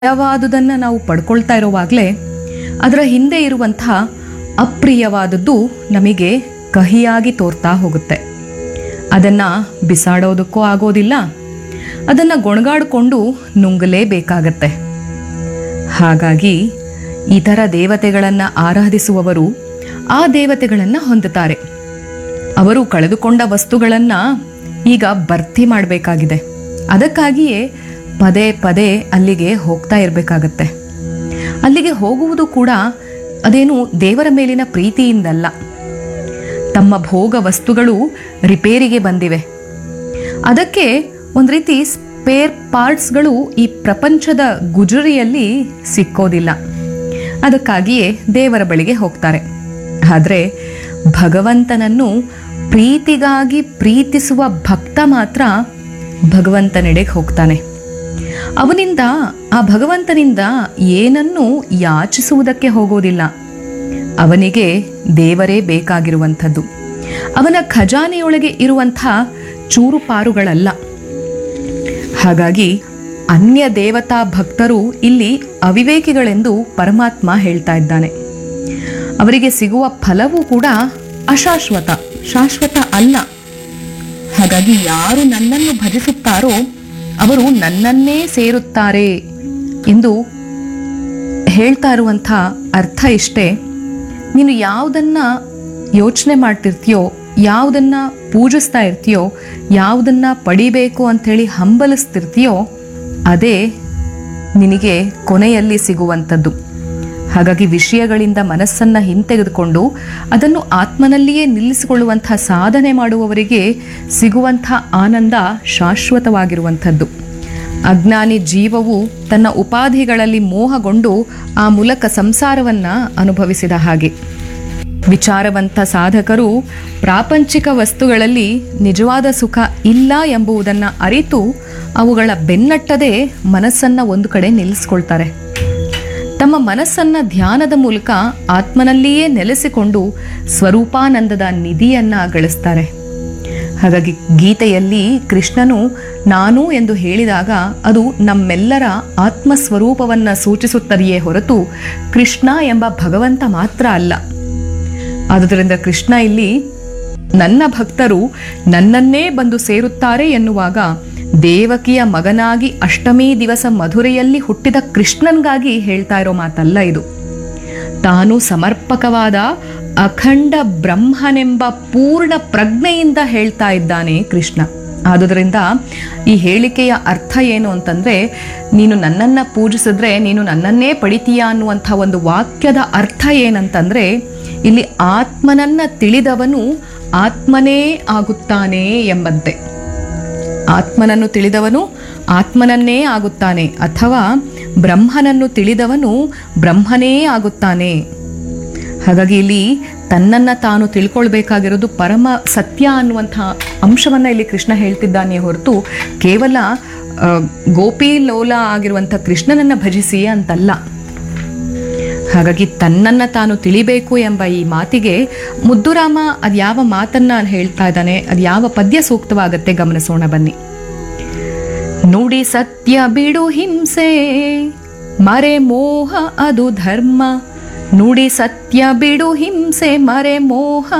ಪ್ರಿಯವಾದುದನ್ನು ನಾವು ಪಡ್ಕೊಳ್ತಾ ಇರುವಾಗಲೇ ಅದರ ಹಿಂದೆ ಇರುವಂತಹ ಅಪ್ರಿಯವಾದದ್ದು ನಮಗೆ ಕಹಿಯಾಗಿ ತೋರ್ತಾ ಹೋಗುತ್ತೆ ಅದನ್ನು ಬಿಸಾಡೋದಕ್ಕೂ ಆಗೋದಿಲ್ಲ ಅದನ್ನು ಗೊಣಗಾಡಿಕೊಂಡು ನುಂಗಲೇಬೇಕಾಗತ್ತೆ ಹಾಗಾಗಿ ಈ ಥರ ದೇವತೆಗಳನ್ನು ಆರಾಧಿಸುವವರು ಆ ದೇವತೆಗಳನ್ನು ಹೊಂದುತ್ತಾರೆ ಅವರು ಕಳೆದುಕೊಂಡ ವಸ್ತುಗಳನ್ನು ಈಗ ಭರ್ತಿ ಮಾಡಬೇಕಾಗಿದೆ ಅದಕ್ಕಾಗಿಯೇ ಪದೇ ಪದೇ ಅಲ್ಲಿಗೆ ಹೋಗ್ತಾ ಇರಬೇಕಾಗತ್ತೆ ಅಲ್ಲಿಗೆ ಹೋಗುವುದು ಕೂಡ ಅದೇನು ದೇವರ ಮೇಲಿನ ಪ್ರೀತಿಯಿಂದಲ್ಲ ತಮ್ಮ ಭೋಗ ವಸ್ತುಗಳು ರಿಪೇರಿಗೆ ಬಂದಿವೆ ಅದಕ್ಕೆ ಒಂದು ರೀತಿ ಸ್ಪೇರ್ ಪಾರ್ಟ್ಸ್ಗಳು ಈ ಪ್ರಪಂಚದ ಗುಜರಿಯಲ್ಲಿ ಸಿಕ್ಕೋದಿಲ್ಲ ಅದಕ್ಕಾಗಿಯೇ ದೇವರ ಬಳಿಗೆ ಹೋಗ್ತಾರೆ ಆದರೆ ಭಗವಂತನನ್ನು ಪ್ರೀತಿಗಾಗಿ ಪ್ರೀತಿಸುವ ಭಕ್ತ ಮಾತ್ರ ಭಗವಂತನೆಡೆಗೆ ಹೋಗ್ತಾನೆ ಅವನಿಂದ ಆ ಭಗವಂತನಿಂದ ಏನನ್ನೂ ಯಾಚಿಸುವುದಕ್ಕೆ ಹೋಗೋದಿಲ್ಲ ಅವನಿಗೆ ದೇವರೇ ಬೇಕಾಗಿರುವಂಥದ್ದು ಅವನ ಖಜಾನೆಯೊಳಗೆ ಇರುವಂಥ ಚೂರುಪಾರುಗಳಲ್ಲ ಹಾಗಾಗಿ ಅನ್ಯ ದೇವತಾ ಭಕ್ತರು ಇಲ್ಲಿ ಅವಿವೇಕಿಗಳೆಂದು ಪರಮಾತ್ಮ ಹೇಳ್ತಾ ಇದ್ದಾನೆ ಅವರಿಗೆ ಸಿಗುವ ಫಲವೂ ಕೂಡ ಅಶಾಶ್ವತ ಶಾಶ್ವತ ಅಲ್ಲ ಹಾಗಾಗಿ ಯಾರು ನನ್ನನ್ನು ಭಜಿಸುತ್ತಾರೋ ಅವರು ನನ್ನನ್ನೇ ಸೇರುತ್ತಾರೆ ಎಂದು ಹೇಳ್ತಾ ಇರುವಂಥ ಅರ್ಥ ಇಷ್ಟೇ ನೀನು ಯಾವುದನ್ನ ಯೋಚನೆ ಮಾಡ್ತಿರ್ತೀಯೋ ಯಾವುದನ್ನ ಪೂಜಿಸ್ತಾ ಇರ್ತೀಯೋ ಯಾವುದನ್ನ ಪಡಿಬೇಕು ಅಂಥೇಳಿ ಹಂಬಲಿಸ್ತಿರ್ತೀಯೋ ಅದೇ ನಿನಗೆ ಕೊನೆಯಲ್ಲಿ ಸಿಗುವಂಥದ್ದು ಹಾಗಾಗಿ ವಿಷಯಗಳಿಂದ ಮನಸ್ಸನ್ನ ಹಿಂತೆಗೆದುಕೊಂಡು ಅದನ್ನು ಆತ್ಮನಲ್ಲಿಯೇ ನಿಲ್ಲಿಸಿಕೊಳ್ಳುವಂಥ ಸಾಧನೆ ಮಾಡುವವರಿಗೆ ಸಿಗುವಂಥ ಆನಂದ ಶಾಶ್ವತವಾಗಿರುವಂಥದ್ದು ಅಜ್ಞಾನಿ ಜೀವವು ತನ್ನ ಉಪಾಧಿಗಳಲ್ಲಿ ಮೋಹಗೊಂಡು ಆ ಮೂಲಕ ಸಂಸಾರವನ್ನ ಅನುಭವಿಸಿದ ಹಾಗೆ ವಿಚಾರವಂತ ಸಾಧಕರು ಪ್ರಾಪಂಚಿಕ ವಸ್ತುಗಳಲ್ಲಿ ನಿಜವಾದ ಸುಖ ಇಲ್ಲ ಎಂಬುದನ್ನು ಅರಿತು ಅವುಗಳ ಬೆನ್ನಟ್ಟದೆ ಮನಸ್ಸನ್ನ ಒಂದು ಕಡೆ ನಿಲ್ಲಿಸ್ಕೊಳ್ತಾರೆ ತಮ್ಮ ಮನಸ್ಸನ್ನ ಧ್ಯಾನದ ಮೂಲಕ ಆತ್ಮನಲ್ಲಿಯೇ ನೆಲೆಸಿಕೊಂಡು ಸ್ವರೂಪಾನಂದದ ನಿಧಿಯನ್ನ ಗಳಿಸ್ತಾರೆ ಹಾಗಾಗಿ ಗೀತೆಯಲ್ಲಿ ಕೃಷ್ಣನು ನಾನು ಎಂದು ಹೇಳಿದಾಗ ಅದು ನಮ್ಮೆಲ್ಲರ ಆತ್ಮಸ್ವರೂಪವನ್ನ ಸೂಚಿಸುತ್ತದೆಯೇ ಹೊರತು ಕೃಷ್ಣ ಎಂಬ ಭಗವಂತ ಮಾತ್ರ ಅಲ್ಲ ಆದುದರಿಂದ ಕೃಷ್ಣ ಇಲ್ಲಿ ನನ್ನ ಭಕ್ತರು ನನ್ನನ್ನೇ ಬಂದು ಸೇರುತ್ತಾರೆ ಎನ್ನುವಾಗ ದೇವಕಿಯ ಮಗನಾಗಿ ಅಷ್ಟಮಿ ದಿವಸ ಮಧುರೆಯಲ್ಲಿ ಹುಟ್ಟಿದ ಕೃಷ್ಣನ್ಗಾಗಿ ಹೇಳ್ತಾ ಇರೋ ಮಾತಲ್ಲ ಇದು ತಾನು ಸಮರ್ಪಕವಾದ ಅಖಂಡ ಬ್ರಹ್ಮನೆಂಬ ಪೂರ್ಣ ಪ್ರಜ್ಞೆಯಿಂದ ಹೇಳ್ತಾ ಇದ್ದಾನೆ ಕೃಷ್ಣ ಆದುದರಿಂದ ಈ ಹೇಳಿಕೆಯ ಅರ್ಥ ಏನು ಅಂತಂದ್ರೆ ನೀನು ನನ್ನನ್ನ ಪೂಜಿಸಿದ್ರೆ ನೀನು ನನ್ನನ್ನೇ ಪಡಿತೀಯ ಅನ್ನುವಂಥ ಒಂದು ವಾಕ್ಯದ ಅರ್ಥ ಏನಂತಂದ್ರೆ ಇಲ್ಲಿ ಆತ್ಮನನ್ನ ತಿಳಿದವನು ಆತ್ಮನೇ ಆಗುತ್ತಾನೆ ಎಂಬಂತೆ ಆತ್ಮನನ್ನು ತಿಳಿದವನು ಆತ್ಮನನ್ನೇ ಆಗುತ್ತಾನೆ ಅಥವಾ ಬ್ರಹ್ಮನನ್ನು ತಿಳಿದವನು ಬ್ರಹ್ಮನೇ ಆಗುತ್ತಾನೆ ಹಾಗಾಗಿ ಇಲ್ಲಿ ತನ್ನನ್ನ ತಾನು ತಿಳ್ಕೊಳ್ಬೇಕಾಗಿರೋದು ಪರಮ ಸತ್ಯ ಅನ್ನುವಂಥ ಅಂಶವನ್ನ ಇಲ್ಲಿ ಕೃಷ್ಣ ಹೇಳ್ತಿದ್ದಾನೆ ಹೊರತು ಕೇವಲ ಆ, ಗೋಪಿ ಲೋಲ ಆಗಿರುವಂಥ ಕೃಷ್ಣನನ್ನ ಭಜಿಸಿ ಅಂತಲ್ಲ ಹಾಗಾಗಿ ತನ್ನನ್ನ ತಾನು ತಿಳಿಬೇಕು ಎಂಬ ಈ ಮಾತಿಗೆ ಮುದ್ದುರಾಮ ಅದು ಯಾವ ಮಾತನ್ನ ಹೇಳ್ತಾ ಇದ್ದಾನೆ ಅದು ಯಾವ ಪದ್ಯ ಸೂಕ್ತವಾಗತ್ತೆ ಗಮನಿಸೋಣ ಬನ್ನಿ ನುಡಿ ಸತ್ಯ ಬಿಡು ಹಿಂಸೆ ಮರೆ ಮೋಹ ಅದು ಧರ್ಮ ನುಡಿ ಸತ್ಯ ಬಿಡು ಹಿಂಸೆ ಮರೆ ಮೋಹ